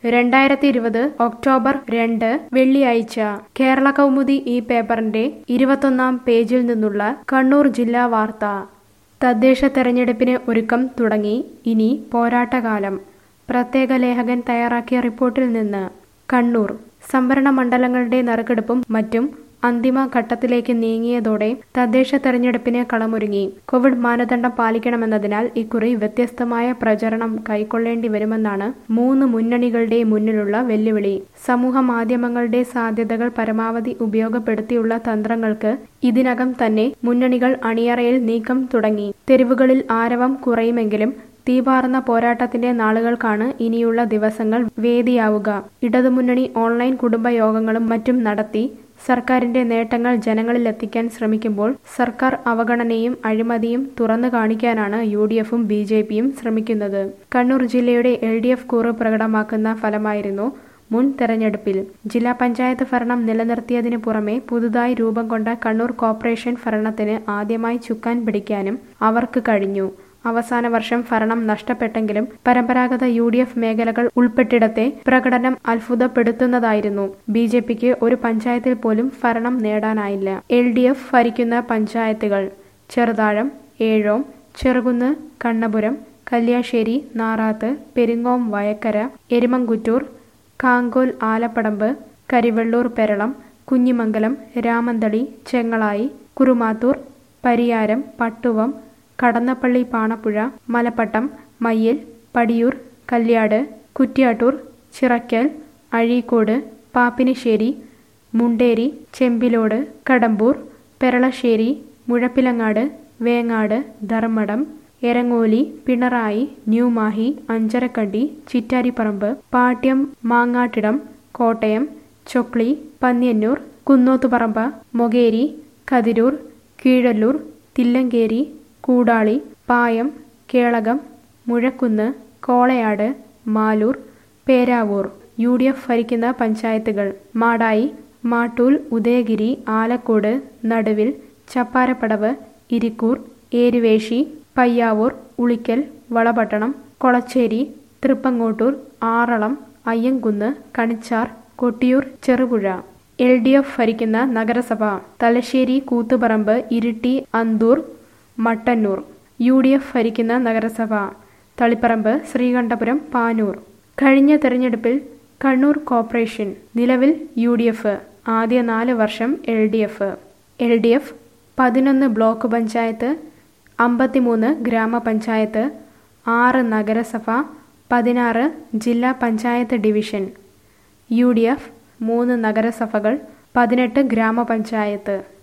രണ്ടായിരത്തി ഇരുപത് ഒക്ടോബർ രണ്ട് വെള്ളിയാഴ്ച കേരള കൗമുദി ഈ പേപ്പറിന്റെ ഇരുപത്തൊന്നാം പേജിൽ നിന്നുള്ള കണ്ണൂർ ജില്ലാ വാർത്ത തദ്ദേശ തെരഞ്ഞെടുപ്പിന് ഒരുക്കം തുടങ്ങി ഇനി പോരാട്ടകാലം പ്രത്യേക ലേഖകൻ തയ്യാറാക്കിയ റിപ്പോർട്ടിൽ നിന്ന് കണ്ണൂർ സംവരണ മണ്ഡലങ്ങളുടെ നറുക്കെടുപ്പും മറ്റും അന്തിമ ഘട്ടത്തിലേക്ക് നീങ്ങിയതോടെ തദ്ദേശ തെരഞ്ഞെടുപ്പിന് കളമൊരുങ്ങി കോവിഡ് മാനദണ്ഡം പാലിക്കണമെന്നതിനാൽ ഇക്കുറി വ്യത്യസ്തമായ പ്രചരണം കൈക്കൊള്ളേണ്ടി വരുമെന്നാണ് മൂന്ന് മുന്നണികളുടെ മുന്നിലുള്ള വെല്ലുവിളി സമൂഹ മാധ്യമങ്ങളുടെ സാധ്യതകൾ പരമാവധി ഉപയോഗപ്പെടുത്തിയുള്ള തന്ത്രങ്ങൾക്ക് ഇതിനകം തന്നെ മുന്നണികൾ അണിയറയിൽ നീക്കം തുടങ്ങി തെരുവുകളിൽ ആരവം കുറയുമെങ്കിലും തീപാറുന്ന പോരാട്ടത്തിന്റെ നാളുകൾക്കാണ് ഇനിയുള്ള ദിവസങ്ങൾ വേദിയാവുക ഇടതുമുന്നണി ഓൺലൈൻ കുടുംബയോഗങ്ങളും മറ്റും നടത്തി സർക്കാരിന്റെ നേട്ടങ്ങൾ ജനങ്ങളിലെത്തിക്കാൻ ശ്രമിക്കുമ്പോൾ സർക്കാർ അവഗണനയും അഴിമതിയും തുറന്നു കാണിക്കാനാണ് യു ഡി എഫും ബി ജെ പിയും ശ്രമിക്കുന്നത് കണ്ണൂർ ജില്ലയുടെ എൽ ഡി എഫ് കൂറ് പ്രകടമാക്കുന്ന ഫലമായിരുന്നു മുൻ തെരഞ്ഞെടുപ്പിൽ ജില്ലാ പഞ്ചായത്ത് ഭരണം നിലനിർത്തിയതിനു പുറമെ പുതുതായി രൂപം കൊണ്ട കണ്ണൂർ കോർപ്പറേഷൻ ഭരണത്തിന് ആദ്യമായി ചുക്കാൻ പിടിക്കാനും അവർക്ക് കഴിഞ്ഞു അവസാന വർഷം ഭരണം നഷ്ടപ്പെട്ടെങ്കിലും പരമ്പരാഗത യു ഡി എഫ് മേഖലകൾ ഉൾപ്പെട്ടിടത്തെ പ്രകടനം അത്ഭുതപ്പെടുത്തുന്നതായിരുന്നു ബി ജെ പിക്ക് ഒരു പഞ്ചായത്തിൽ പോലും ഭരണം നേടാനായില്ല എൽ ഡി എഫ് ഭരിക്കുന്ന പഞ്ചായത്തുകൾ Cheruthazham Ezhome Cherukunnu Kannapuram Kalliasseri Narath Peringome Vayakkara Erimankuttoor Kankol Alapadamba Karivellur Peralam Kunhimangalam Ramanthali Chengalayi Kurumathur Pariyaram Pattuvam Kadannappally Panappuzha Malapattam Mayyil Padiyoor Kalliad Kuttiattoor Chirakkal Azhikode Pappinisseri Munderi Chembilode Kadambur Peralassery Muzhappilangad Vengad Dharmadam Eranholi Pinarayi New Mahe Ancharakandy Chittariparamba Pattiam Mangattidam Kottayam Chokli Panniyannur Kunnothuparamba Mokeri Kathirur Keezhallur Thillankeri Koodali Payam Kelakam Muzhakkunnu Kolayad Maloor Peravoor U D F ഭരിക്കുന്ന പഞ്ചായത്തുകൾ Madayi Mattool Udayagiri Alakode Naduvil Chapparapadavu Irikkur Eruvessi Payyavoor Ulikkal Valapattanam Kolachery Thrippangottur Aralam Ayyankunnu Kanichar Kottiyoor Cherupuzha L D F ഭരിക്കുന്ന നഗരസഭ Thalassery Koothuparamba Iritty Anthoor Mattannur U D F ഭരിക്കുന്ന നഗരസഭ തളിപ്പറമ്പ് ശ്രീകണ്ഠപുരം പാനൂർ കഴിഞ്ഞ തെരഞ്ഞെടുപ്പിൽ കണ്ണൂർ കോർപ്പറേഷൻ നിലവിൽ യു ഡി എഫ് ആദ്യ നാല് വർഷം L D F L D F പതിനൊന്ന് ബ്ലോക്ക് പഞ്ചായത്ത് അമ്പത്തിമൂന്ന് ഗ്രാമപഞ്ചായത്ത് ആറ് നഗരസഭ പതിനാറ് ജില്ലാ panchayat division U D F മൂന്ന് നഗരസഭകൾ പതിനെട്ട് ഗ്രാമപഞ്ചായത്ത്